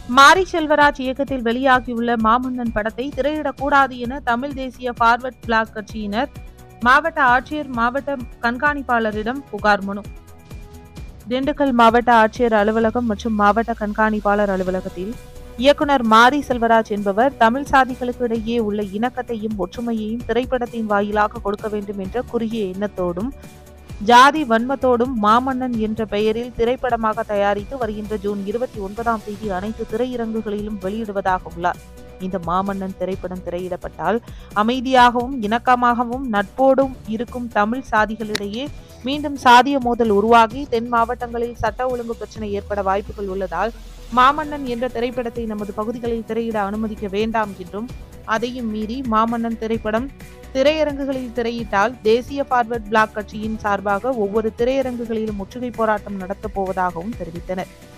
மாரி செல்வராஜ் இயக்கத்தில் வெளியாகியுள்ள மாமன்னன் படத்தை திரையிடக்கூடாது என தமிழ் தேசிய பார்வர்ட் பிளாக் கட்சியினர் மாவட்ட ஆட்சியர் மாவட்ட கண்காணிப்பாளரிடம் புகார் மனு திண்டுக்கல் மாவட்ட ஆட்சியர் அலுவலகம் மற்றும் மாவட்ட கண்காணிப்பாளர் அலுவலகத்தில் இயக்குனர் மாரி செல்வராஜ் என்பவர் தமிழ் சாதிகளுக்கு இடையே உள்ள இணக்கத்தையும் ஒற்றுமையையும் திரைப்படத்தின் வாயிலாக கொடுக்க வேண்டும் என்ற குறுகிய எண்ணத்தோடும் ஜாதி வன்மத்தோடும் மாமன்னன் என்ற பெயரில் திரைப்படமாக தயாரித்து வருகின்ற ஜூன் இருபத்தி ஒன்பதாம் தேதி அனைத்து திரையரங்குகளிலும் வெளியிடுவதாக உள்ளார் இந்த மாமன்னன் திரைப்படம் திரையிடப்பட்டால் அமைதியாகவும் இணக்கமாகவும் நட்போடும் இருக்கும் தமிழ் சாதிகளிடையே மீண்டும் சாதிய மோதல் உருவாகி தென் மாவட்டங்களில் சட்ட ஒழுங்கு பிரச்சனை ஏற்பட வாய்ப்புகள் உள்ளதால் மாமன்னன் என்ற திரைப்படத்தை நமது பகுதிகளில் திரையிட அனுமதிக்க வேண்டாம் என்றும் அதையும் மீறி மாமன்னன் திரைப்படம் திரையரங்குகளில் திரையிட்டால் தேசிய பார்வர்ட் பிளாக் கட்சியின் சார்பாக ஒவ்வொரு திரையரங்குகளிலும் முற்றுகை போராட்டம் நடத்தப் போவதாகவும் தெரிவித்தனர்